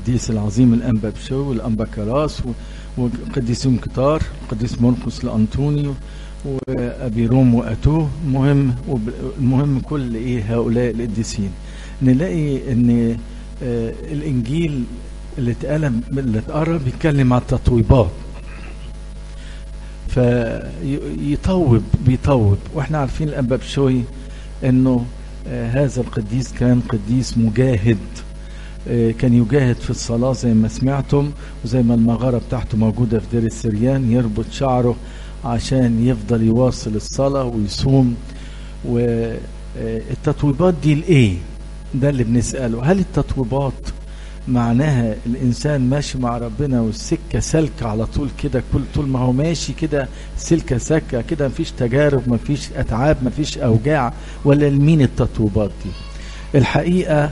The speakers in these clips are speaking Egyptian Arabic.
القديس العظيم الأنبا بشو والأنبا كراس وقديسون كتار قديس مرقس لأنطونيو وأبي روم وأتوه مهم المهم كل إيه هؤلاء القديسين نلاقي إن آه الإنجيل اللي اتقلم اللي اتقرا بيتكلم عن التطويبات فيطوب بيطوب واحنا عارفين الأنبا بشوي إنه آه هذا القديس كان قديس مجاهد كان يجاهد في الصلاة زي ما سمعتم وزي ما المغارة بتاعته موجودة في دير السريان يربط شعره عشان يفضل يواصل الصلاة ويصوم والتطويبات دي لإيه ده اللي بنسأله هل التطويبات معناها الإنسان ماشي مع ربنا والسكة سلكة على طول كده كل طول ما هو ماشي كده سلكة سكة كده مفيش تجارب مفيش أتعاب مفيش أوجاع ولا لمين التطويبات دي الحقيقة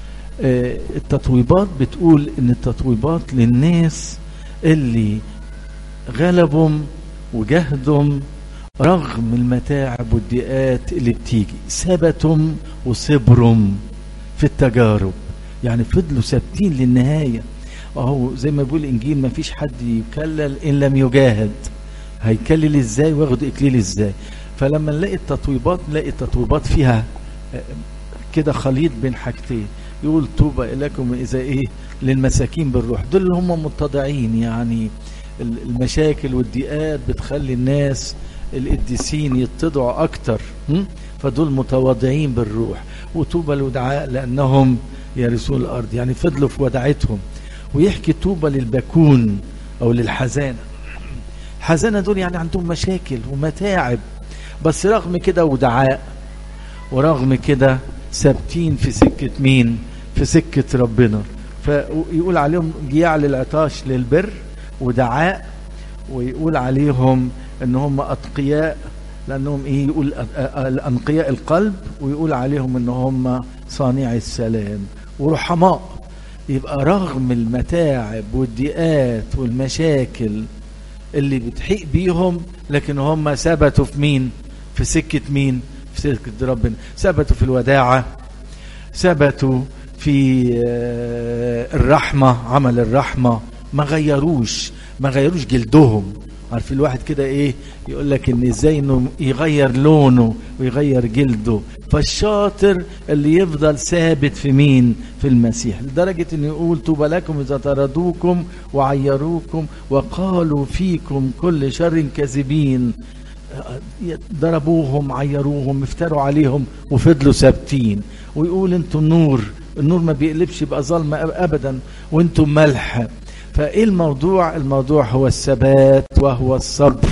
التطويبات بتقول ان التطويبات للناس اللي غلبهم وجهدهم رغم المتاعب والضيقات اللي بتيجي ثبتهم وصبرهم في التجارب يعني فضلوا ثابتين للنهاية اهو زي ما بيقول الانجيل ما فيش حد يكلل ان لم يجاهد هيكلل ازاي واخد اكليل ازاي فلما نلاقي التطويبات نلاقي التطويبات فيها كده خليط بين حاجتين يقول طوبى إليكم إذا إيه للمساكين بالروح دول اللي هم متضعين يعني المشاكل والضيقات بتخلي الناس القديسين يتضعوا أكتر فدول متواضعين بالروح وطوبى الودعاء لأنهم يرثون الأرض يعني فضلوا في ودعتهم ويحكي طوبى للبكون أو للحزانة الحزانة دول يعني عندهم مشاكل ومتاعب بس رغم كده ودعاء ورغم كده ثابتين في سكة مين في سكة ربنا فيقول عليهم جياع للعطاش للبر ودعاء ويقول عليهم ان هم اتقياء لانهم ايه يقول الانقياء القلب ويقول عليهم ان هم صانعي السلام ورحماء يبقى رغم المتاعب والضيقات والمشاكل اللي بتحيق بيهم لكن هم ثبتوا في مين في سكة مين في سكة ربنا ثبتوا في الوداعة ثبتوا في الرحمة عمل الرحمة ما غيروش ما غيروش جلدهم عارف الواحد كده ايه يقول لك ان ازاي انه يغير لونه ويغير جلده فالشاطر اللي يفضل ثابت في مين في المسيح لدرجة انه يقول طوبى لكم اذا طردوكم وعيروكم وقالوا فيكم كل شر كاذبين ضربوهم عيروهم افتروا عليهم وفضلوا ثابتين ويقول انتم النور النور ما بيقلبش يبقى ظلمة ابدا وانتم ملح فايه الموضوع الموضوع هو الثبات وهو الصبر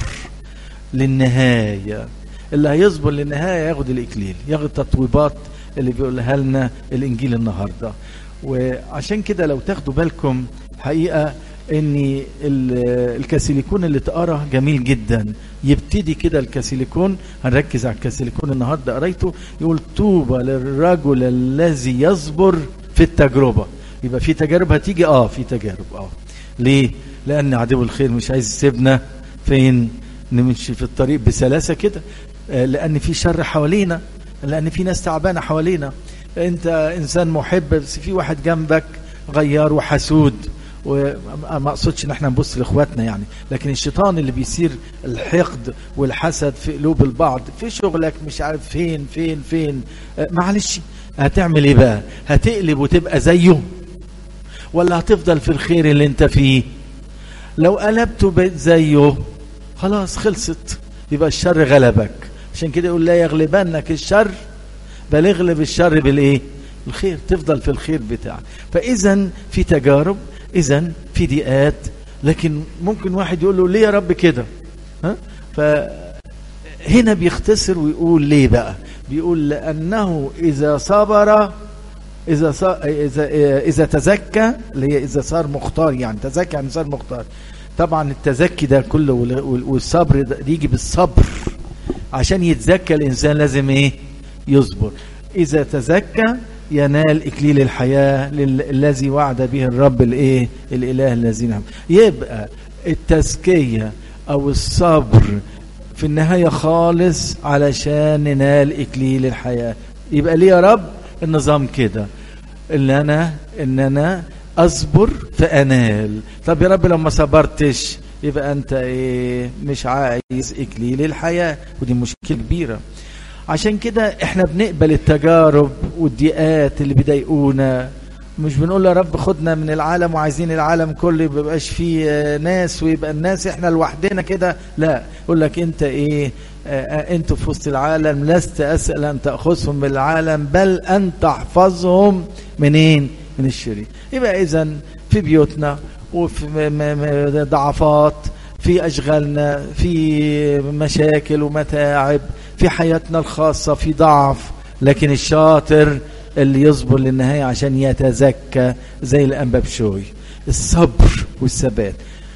للنهاية اللي هيصبر للنهاية ياخد الاكليل ياخد التطويبات اللي بيقولها لنا الانجيل النهاردة وعشان كده لو تاخدوا بالكم حقيقة ان الكاسيليكون اللي تقرا جميل جدا يبتدي كده الكاسيليكون هنركز على الكاسيليكون النهارده قريته يقول طوبى للرجل الذي يصبر في التجربه يبقى في تجارب هتيجي اه في تجارب اه ليه لان عدو الخير مش عايز يسيبنا فين نمشي في الطريق بسلاسه كده آه لان في شر حوالينا لان في ناس تعبانه حوالينا انت انسان محب بس في واحد جنبك غيار وحسود وما اقصدش ان احنا نبص لاخواتنا يعني لكن الشيطان اللي بيصير الحقد والحسد في قلوب البعض في شغلك مش عارف فين فين فين آه معلش هتعمل ايه بقى هتقلب وتبقى زيه ولا هتفضل في الخير اللي انت فيه لو قلبت وبقيت زيه خلاص خلصت يبقى الشر غلبك عشان كده يقول لا يغلبنك الشر بل اغلب الشر بالايه الخير تفضل في الخير بتاعك فاذا في تجارب اذا في ضيقات لكن ممكن واحد يقول له ليه يا رب كده ها فهنا بيختصر ويقول ليه بقى بيقول لانه اذا صبر اذا صار اذا اذا تزكى اللي هي اذا صار مختار يعني تزكى يعني صار مختار طبعا التزكي ده كله والصبر ده يجي بالصبر عشان يتزكى الانسان لازم ايه يصبر اذا تزكى ينال اكليل الحياه الذي وعد به الرب الايه الاله الذي نعم يبقى التزكيه او الصبر في النهايه خالص علشان ننال اكليل الحياه يبقى ليه يا رب النظام كده ان انا ان انا اصبر فانال طب يا رب لو ما صبرتش يبقى انت ايه مش عايز اكليل الحياه ودي مشكله كبيره عشان كده احنا بنقبل التجارب والضيقات اللي بيضايقونا مش بنقول يا رب خدنا من العالم وعايزين العالم كله يبقاش فيه ناس ويبقى الناس احنا لوحدنا كده لا يقول لك انت ايه اه انتوا في وسط العالم لست اسال ان تاخذهم من العالم بل ان تحفظهم منين من الشرير يبقى اذا في بيوتنا وفي ضعفات في اشغالنا في مشاكل ومتاعب في حياتنا الخاصه في ضعف لكن الشاطر اللي يصبر للنهايه عشان يتزكى زي الانبا بشوي الصبر والثبات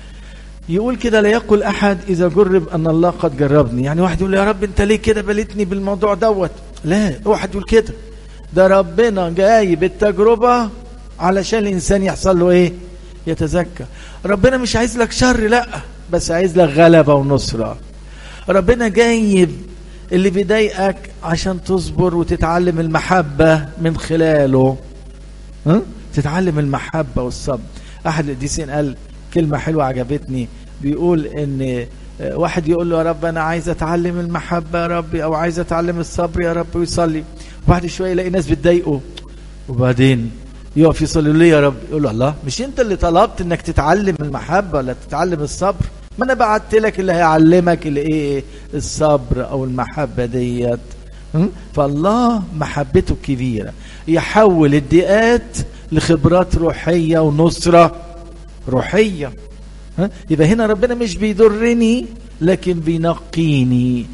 يقول كده لا يقول احد اذا جرب ان الله قد جربني يعني واحد يقول يا رب انت ليه كده بلتني بالموضوع دوت لا واحد يقول كده ده ربنا جاي بالتجربه علشان الانسان يحصل له ايه يتزكى ربنا مش عايز لك شر لا بس عايز لك غلبه ونصره ربنا جايب اللي بيضايقك عشان تصبر وتتعلم المحبة من خلاله ها؟ تتعلم المحبة والصبر أحد القديسين قال كلمة حلوة عجبتني بيقول إن واحد يقول له يا رب أنا عايز أتعلم المحبة يا ربي أو عايز أتعلم الصبر يا رب ويصلي وبعد شوية يلاقي ناس بتضايقه وبعدين يقف يصلي ليه يا رب يقول له الله مش أنت اللي طلبت إنك تتعلم المحبة ولا تتعلم الصبر ما انا بعت لك اللي هيعلمك الايه الصبر او المحبه ديت فالله محبته كبيره يحول الضيقات لخبرات روحيه ونصره روحيه يبقى هنا ربنا مش بيضرني لكن بينقيني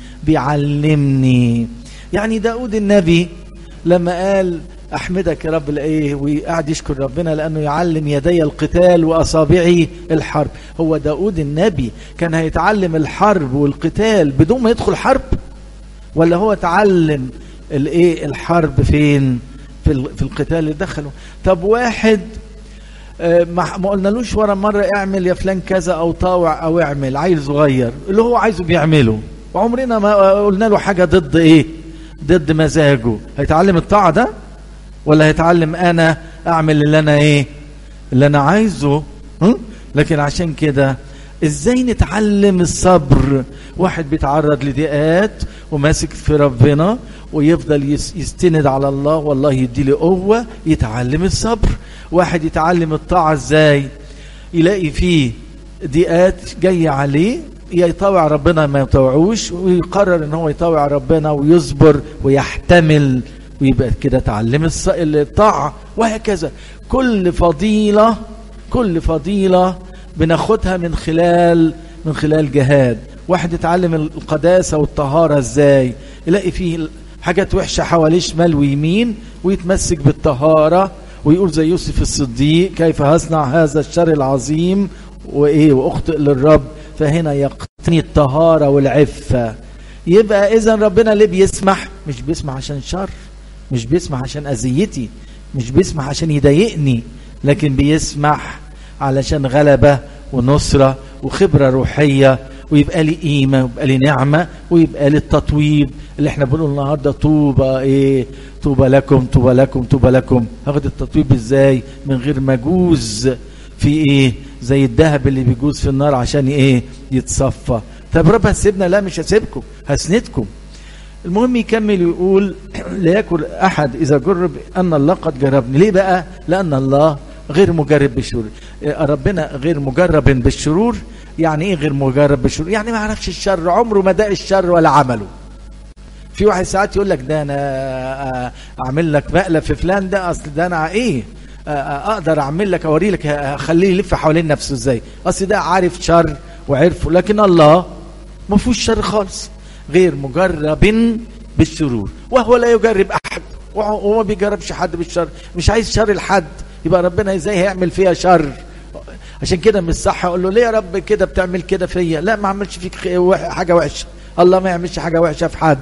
بيعلمني يعني داود النبي لما قال احمدك يا رب لايه وقعد يشكر ربنا لانه يعلم يدي القتال واصابعي الحرب هو داود النبي كان هيتعلم الحرب والقتال بدون ما يدخل حرب ولا هو تعلم الايه الحرب فين في في القتال اللي دخله طب واحد ما قلنالوش ورا مره اعمل يا فلان كذا او طاوع او اعمل عيل صغير اللي هو عايزه بيعمله وعمرنا ما قلنا له حاجه ضد ايه ضد مزاجه هيتعلم الطاعه ده ولا هيتعلم انا اعمل اللي انا ايه اللي انا عايزه لكن عشان كده ازاي نتعلم الصبر واحد بيتعرض لضيقات وماسك في ربنا ويفضل يستند على الله والله يديله قوه يتعلم الصبر واحد يتعلم الطاعه ازاي يلاقي فيه ضيقات جايه عليه يطاوع ربنا ما يطوعوش ويقرر ان هو يطاوع ربنا ويصبر ويحتمل ويبقى كده تعلم الطاعة وهكذا كل فضيلة كل فضيلة بناخدها من خلال من خلال جهاد واحد يتعلم القداسة والطهارة ازاي يلاقي فيه حاجات وحشة حواليه شمال ويمين ويتمسك بالطهارة ويقول زي يوسف الصديق كيف هصنع هذا الشر العظيم وايه واخطئ للرب فهنا يقتني الطهارة والعفة يبقى اذا ربنا ليه بيسمح مش بيسمح عشان شر مش بيسمح عشان اذيتي مش بيسمح عشان يضايقني لكن بيسمح علشان غلبة ونصرة وخبرة روحية ويبقى لي قيمة ويبقى لي نعمة ويبقى لي التطويب اللي احنا بنقول النهاردة طوبى ايه طوبى لكم طوبى لكم طوبى لكم هاخد التطويب ازاي من غير ما اجوز في ايه زي الذهب اللي بيجوز في النار عشان ايه يتصفى طب رب هتسيبنا لا مش هسيبكم هسندكم المهم يكمل ويقول لا يكن احد اذا جرب ان الله قد جربني ليه بقى لان الله غير مجرب بالشرور ربنا غير مجرب بالشرور يعني ايه غير مجرب بالشرور يعني ما عرفش الشر عمره ما داق الشر ولا عمله في واحد ساعات يقول لك ده انا اعمل لك مقلب في فلان ده اصل ده انا ايه اقدر اعمل لك اوري لك اخليه يلف حوالين نفسه ازاي اصل ده عارف شر وعرفه لكن الله ما فيهوش شر خالص غير مجرب بالشرور وهو لا يجرب احد وما بيجربش حد بالشر مش عايز شر لحد يبقى ربنا ازاي هيعمل فيها شر عشان كده مش صح اقول له ليه يا رب كده بتعمل كده فيا لا ما عملش فيك حاجه وحشه الله ما يعملش حاجه وحشه في حد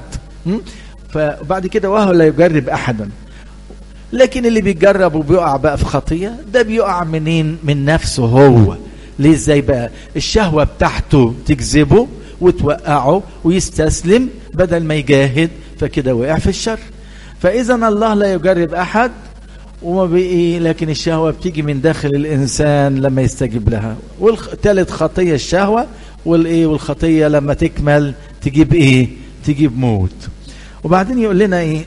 فبعد كده وهو لا يجرب احدا لكن اللي بيجرب وبيقع بقى في خطيه ده بيقع منين من نفسه هو ليه ازاي بقى الشهوه بتاعته تجذبه وتوقعه ويستسلم بدل ما يجاهد فكده وقع في الشر فاذا الله لا يجرب احد وما بإيه لكن الشهوة بتيجي من داخل الإنسان لما يستجيب لها والثالث خطية الشهوة والإيه والخطية لما تكمل تجيب إيه تجيب موت وبعدين يقول لنا إيه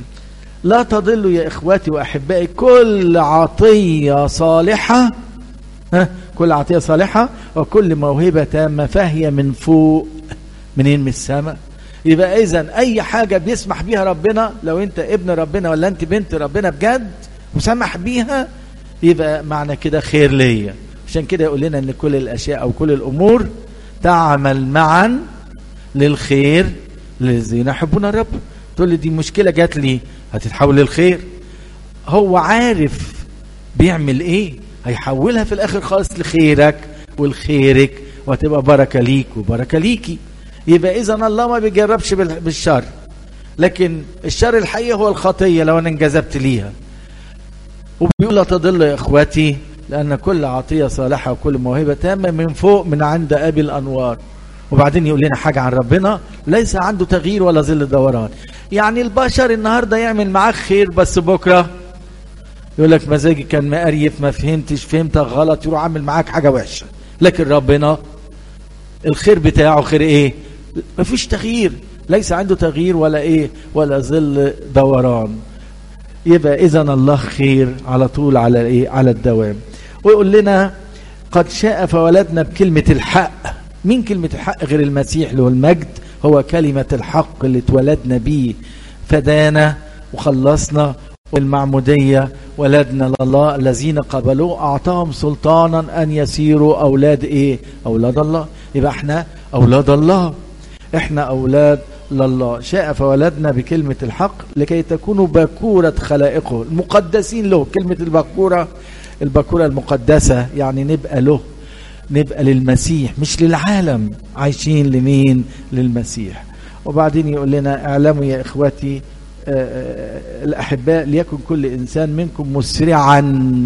لا تضلوا يا إخواتي وأحبائي كل عطية صالحة ها كل عطية صالحة وكل موهبة تامة فهي من فوق منين من السماء يبقى إذا أي حاجة بيسمح بيها ربنا لو أنت ابن ربنا ولا أنت بنت ربنا بجد وسمح بيها يبقى معنى كده خير ليا عشان كده يقول لنا ان كل الاشياء او كل الامور تعمل معا للخير للذين يحبون الرب تقول لي دي مشكله جات لي هتتحول للخير هو عارف بيعمل ايه هيحولها في الاخر خالص لخيرك ولخيرك وهتبقى بركه ليك وبركه ليكي يبقى اذا الله ما بيجربش بالشر لكن الشر الحقيقي هو الخطيه لو انا انجذبت ليها وبيقول لا تضل يا اخواتي لان كل عطيه صالحه وكل موهبه تامه من فوق من عند ابي الانوار وبعدين يقول لنا حاجه عن ربنا ليس عنده تغيير ولا ظل دوران يعني البشر النهارده يعمل معاك خير بس بكره يقول لك مزاجي كان مقريف ما فهمتش فهمتك غلط يروح عامل معاك حاجه وحشه لكن ربنا الخير بتاعه خير ايه مفيش تغيير ليس عنده تغيير ولا ايه ولا ظل دوران يبقى اذا الله خير على طول على ايه على الدوام ويقول لنا قد شاء فولدنا بكلمة الحق مين كلمة الحق غير المسيح له المجد هو كلمة الحق اللي اتولدنا بيه فدانا وخلصنا والمعمودية ولدنا لله الذين قبلوه أعطاهم سلطانا أن يسيروا أولاد إيه أولاد الله يبقى احنا أولاد الله احنا أولاد لله شاء فولدنا بكلمة الحق لكي تكونوا باكورة خلائقه المقدسين له كلمة الباكورة الباكورة المقدسة يعني نبقى له نبقى للمسيح مش للعالم عايشين لمين للمسيح وبعدين يقول لنا اعلموا يا اخواتي الأحباء ليكن كل إنسان منكم مسرعا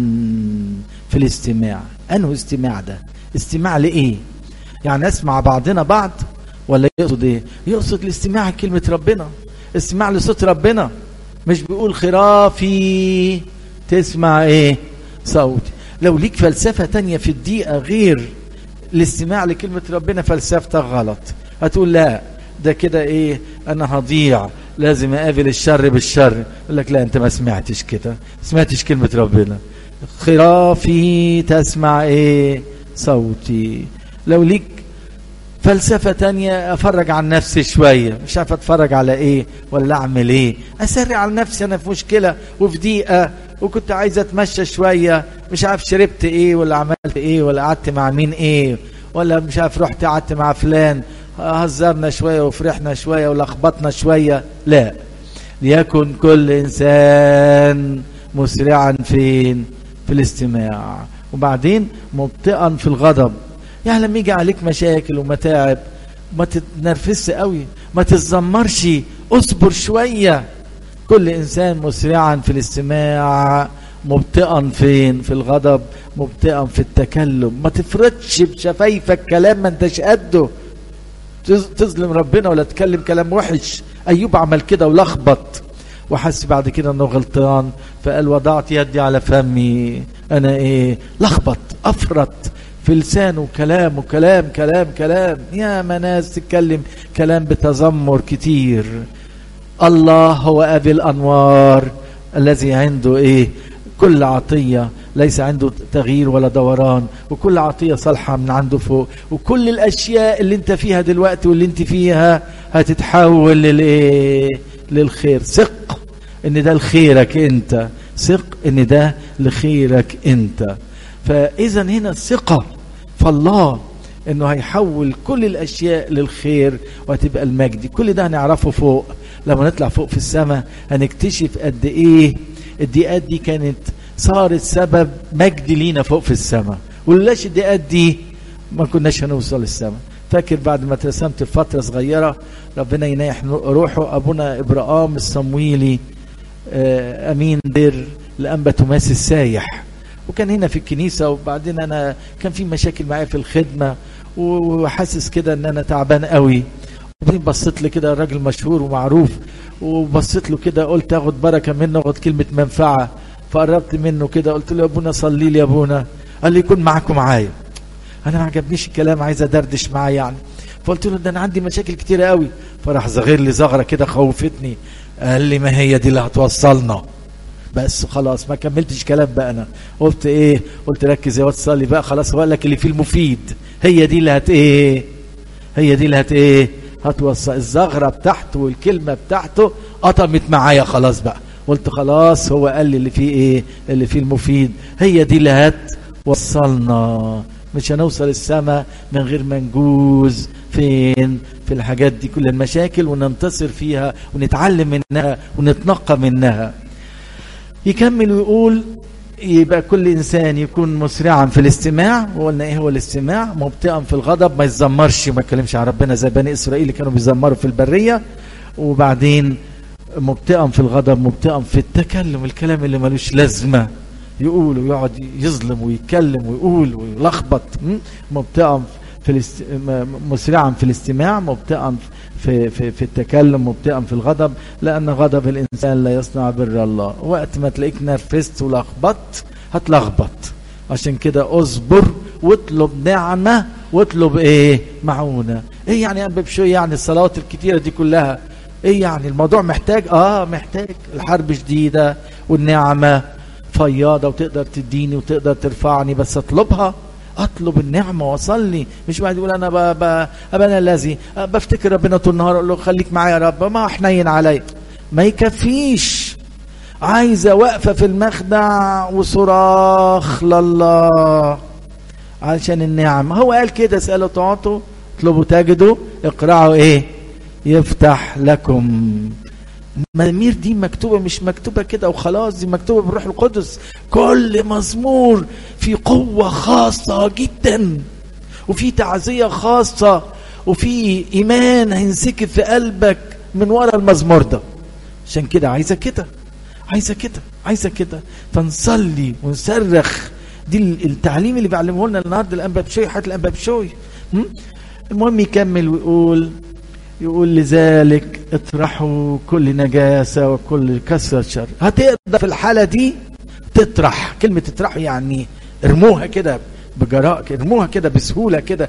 في الاستماع أنه استماع ده استماع لإيه يعني نسمع بعضنا بعض ولا يقصد إيه يقصد الاستماع لكلمة ربنا استماع لصوت ربنا مش بيقول خرافي تسمع إيه صوتي لو ليك فلسفة تانية في الدقيقة غير الاستماع لكلمة ربنا فلسفتك غلط هتقول لا ده كده ايه انا هضيع لازم اقابل الشر بالشر يقول لك لا انت ما سمعتش كده سمعتش كلمة ربنا خرافي تسمع ايه صوتي لو ليك فلسفة تانية افرج عن نفسي شوية مش عارف اتفرج على ايه ولا اعمل ايه اسرع على نفسي انا في مشكلة وفي ضيقة وكنت عايز اتمشى شوية مش عارف شربت ايه ولا عملت ايه ولا قعدت مع مين ايه ولا مش عارف رحت قعدت مع فلان هزرنا شوية وفرحنا شوية ولخبطنا شوية لا ليكن كل إنسان مسرعا فين في الاستماع وبعدين مبطئا في الغضب يعني لما يجي عليك مشاكل ومتاعب ما تتنرفزش قوي ما تتذمرش اصبر شوية كل إنسان مسرعا في الاستماع مبطئا فين في الغضب مبطئا في التكلم ما تفرضش بشفايفك كلام ما انتش قده تظلم ربنا ولا تكلم كلام وحش ايوب عمل كده ولخبط وحس بعد كده انه غلطان فقال وضعت يدي على فمي انا ايه لخبط افرط في لسانه كلام وكلام كلام كلام يا ما ناس تتكلم كلام بتذمر كتير الله هو ابي الانوار الذي عنده ايه كل عطيه ليس عنده تغيير ولا دوران وكل عطية صالحة من عنده فوق وكل الأشياء اللي انت فيها دلوقتي واللي انت فيها هتتحول للإيه للخير ثق ان ده لخيرك انت ثق ان ده لخيرك انت فإذا هنا الثقة فالله انه هيحول كل الاشياء للخير وهتبقى المجد كل ده هنعرفه فوق لما نطلع فوق في السماء هنكتشف قد ايه الدقات دي كانت صارت سبب مجد لينا فوق في السماء ولولاش الدقات دي ما كناش هنوصل السماء فاكر بعد ما اترسمت في فترة صغيرة ربنا ينايح روحه أبونا إبراهام الصمويلي أمين دير لأنبا توماس السايح وكان هنا في الكنيسة وبعدين أنا كان في مشاكل معايا في الخدمة وحاسس كده أن أنا تعبان قوي وبعدين بصيت لي كده راجل مشهور ومعروف وبصيت له كده قلت اخد بركة منه اخد كلمة منفعة فقربت منه كده قلت له يا ابونا صلي لي يا ابونا قال لي يكون معاكم معايا انا ما عجبنيش الكلام عايز ادردش معاه يعني فقلت له ده انا عندي مشاكل كتيره قوي فراح زغير لي زغره كده خوفتني قال لي ما هي دي اللي هتوصلنا بس خلاص ما كملتش كلام بقى انا قلت ايه قلت ركز يا واد صلي بقى خلاص هو لك اللي فيه المفيد هي دي اللي هت ايه هي دي اللي هت ايه هتوصل الزغره بتاعته والكلمه بتاعته قطمت معايا خلاص بقى قلت خلاص هو قال لي اللي فيه ايه اللي فيه المفيد هي دي اللي هتوصلنا مش هنوصل السماء من غير ما نجوز فين في الحاجات دي كل المشاكل وننتصر فيها ونتعلم منها ونتنقى منها يكمل ويقول يبقى كل انسان يكون مسرعا في الاستماع وقلنا ايه هو الاستماع مبطئا في الغضب ما يتذمرش ما يتكلمش عن ربنا زي بني اسرائيل اللي كانوا بيزمروا في البريه وبعدين مبطئا في الغضب مبطئا في التكلم الكلام اللي ملوش لازمه يقول ويقعد يظلم ويتكلم ويقول ويلخبط مبطئا في الاست... مسرعا في الاستماع مبطئا في في في التكلم مبطئا في الغضب لان غضب الانسان لا يصنع بر الله وقت ما تلاقيك نرفزت ولخبطت هتلخبط عشان كده اصبر واطلب نعمه واطلب ايه معونه ايه يعني انبب شويه يعني الصلوات الكتيره دي كلها ايه يعني الموضوع محتاج اه محتاج الحرب شديده والنعمه فياضه وتقدر تديني وتقدر ترفعني بس اطلبها اطلب النعمه واصلي مش واحد يقول انا ب... ب... انا الذي بفتكر ربنا طول النهار اقول له خليك معايا يا رب ما حنين علي ما يكفيش عايزه واقفه في المخدع وصراخ لله علشان النعم هو قال كده اسالوا تعطوا اطلبوا تجدوا اقرعوا ايه يفتح لكم المزامير دي مكتوبة مش مكتوبة كده وخلاص دي مكتوبة بالروح القدس كل مزمور في قوة خاصة جدا وفي تعزية خاصة وفي إيمان هينسكب في قلبك من ورا المزمور ده عشان كده عايزة كده عايزة كده عايزة كده فنصلي ونصرخ دي التعليم اللي بيعلمه لنا النهارده الانبا بشوي حياه الانبا بشوي المهم يكمل ويقول يقول لذلك اطرحوا كل نجاسة وكل كسرة شر هتقدر في الحالة دي تطرح كلمة تطرح يعني ارموها كده بجراء ارموها كده بسهولة كده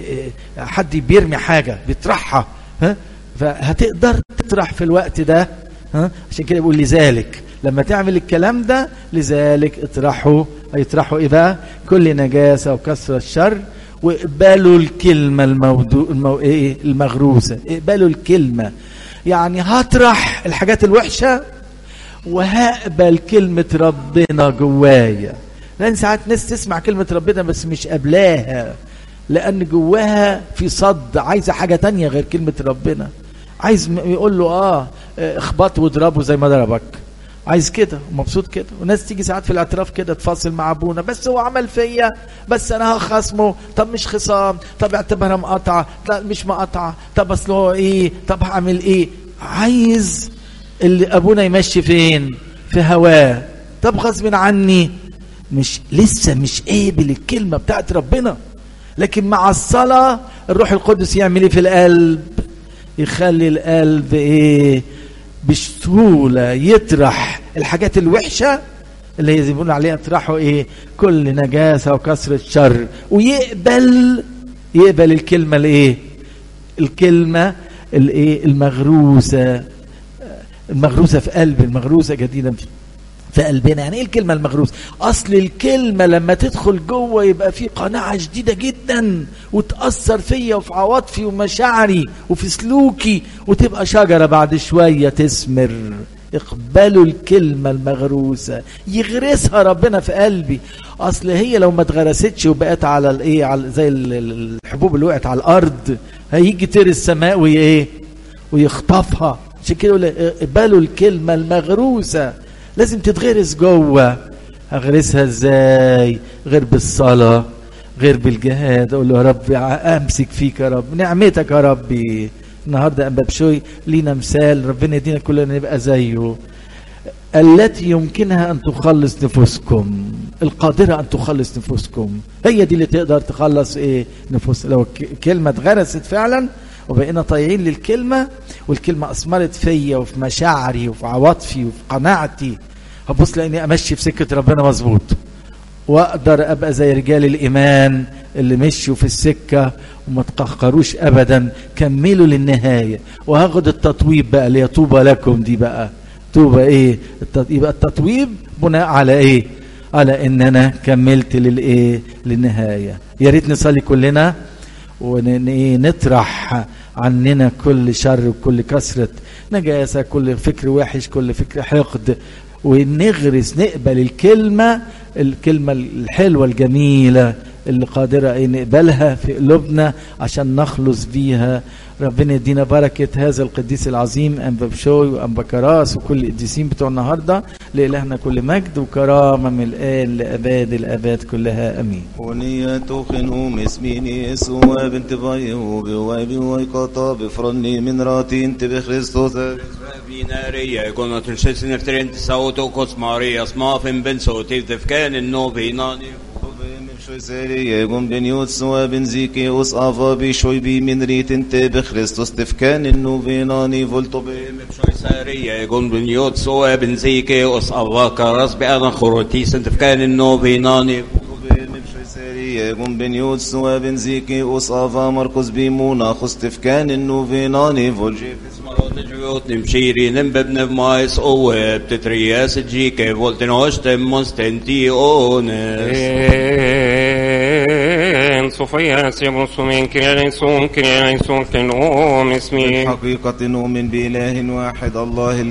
حد بيرمي حاجة بيطرحها ها فهتقدر تطرح في الوقت ده ها عشان كده بيقول لذلك لما تعمل الكلام ده لذلك اطرحوا يطرحوا ايه بقى كل نجاسة وكسرة الشر واقبلوا الكلمة المودو... المو... إيه؟ المغروسة اقبلوا الكلمة يعني هطرح الحاجات الوحشة وهقبل كلمة ربنا جوايا لأن ساعات ناس تسمع كلمة ربنا بس مش قبلاها لأن جواها في صد عايزة حاجة تانية غير كلمة ربنا عايز يقول له اه اخبط واضربه زي ما ضربك عايز كده ومبسوط كده وناس تيجي ساعات في الاعتراف كده تفاصل مع ابونا بس هو عمل فيا بس انا هخصمه طب مش خصام طب اعتبرها مقاطعه لا مش مقاطعه طب اصل هو ايه طب هعمل ايه عايز اللي ابونا يمشي فين في هواه طب غصب عني مش لسه مش قابل الكلمه بتاعت ربنا لكن مع الصلاه الروح القدس يعمل ايه في القلب يخلي القلب ايه بسهولة يطرح الحاجات الوحشة اللي هي زي بيقولوا عليها اطرحوا ايه كل نجاسة وكسرة شر ويقبل يقبل الكلمة الايه الكلمة الايه المغروسة المغروسة في قلب المغروسة جديدا في قلبنا يعني ايه الكلمة المغروسة اصل الكلمة لما تدخل جوه يبقى في قناعة شديدة جدا وتأثر فيا وفي عواطفي ومشاعري وفي سلوكي وتبقى شجرة بعد شوية تثمر اقبلوا الكلمة المغروسة يغرسها ربنا في قلبي اصل هي لو ما اتغرستش وبقت على الايه على زي الحبوب اللي وقعت على الارض هيجي طير السماء وايه ويخطفها عشان كده اقبلوا الكلمة المغروسة لازم تتغرس جوه اغرسها ازاي غير بالصلاه غير بالجهاد اقول له يا رب امسك فيك يا رب نعمتك يا ربي النهارده انبا بشوي لينا مثال ربنا يدينا كلنا نبقى زيه التي يمكنها ان تخلص نفوسكم القادره ان تخلص نفوسكم هي دي اللي تقدر تخلص ايه نفوس لو كلمه اتغرست فعلا وبقينا طايعين للكلمة والكلمة أثمرت فيا وفي مشاعري وفي عواطفي وفي قناعتي هبص لاني امشي في سكه ربنا مظبوط واقدر ابقى زي رجال الايمان اللي مشوا في السكه وما تقهقروش ابدا كملوا للنهايه وهاخد التطويب بقى اللي هي طوبى لكم دي بقى طوبى ايه التط... يبقى التطويب بناء على ايه على ان انا كملت للايه للنهايه يا ريت نصلي كلنا ونطرح عننا كل شر وكل كسرة نجاسة كل فكر وحش كل فكر حقد ونغرس نقبل الكلمة الكلمة الحلوة الجميلة اللي قادرة ايه نقبلها في قلوبنا عشان نخلص بيها ربنا يدينا بركة هذا القديس العظيم أنبا بشوي وأنبا كراس وكل القديسين بتوع النهاردة لإلهنا كل مجد وكرامة من الآن لأباد الأباد كلها أمين ونية خنهم اسميني يسوع بنت باي وبواي ويقطع بفرني من راتي انت بخريستوس Binäriä, kun on sen efter inte sauto kos Maria smafin ben so till defkan en novinani. شوي ساري يقوم بن يوتسوا بن زيكي وصافا بشوي بي من ريت انت بخريستوس تفكان انه فيناني فولتو بي شوي سارية يقول بن يوتسو بن زيكي وص أواكا رس بأنا خروتي سنتفكان النو بيناني يقوم بن يوتسوا بن زيكي وصافا مركز بيمونا خستفكان انه فيناني فولجي مرات جوت نمشيري نمبب نفمايس أوه بتترياس جيكي فولتن هوشتم مستنتي أونس صوفيا سيبرس من كريسون كريسون كنوم اسمي حقيقة نؤمن بإله واحد الله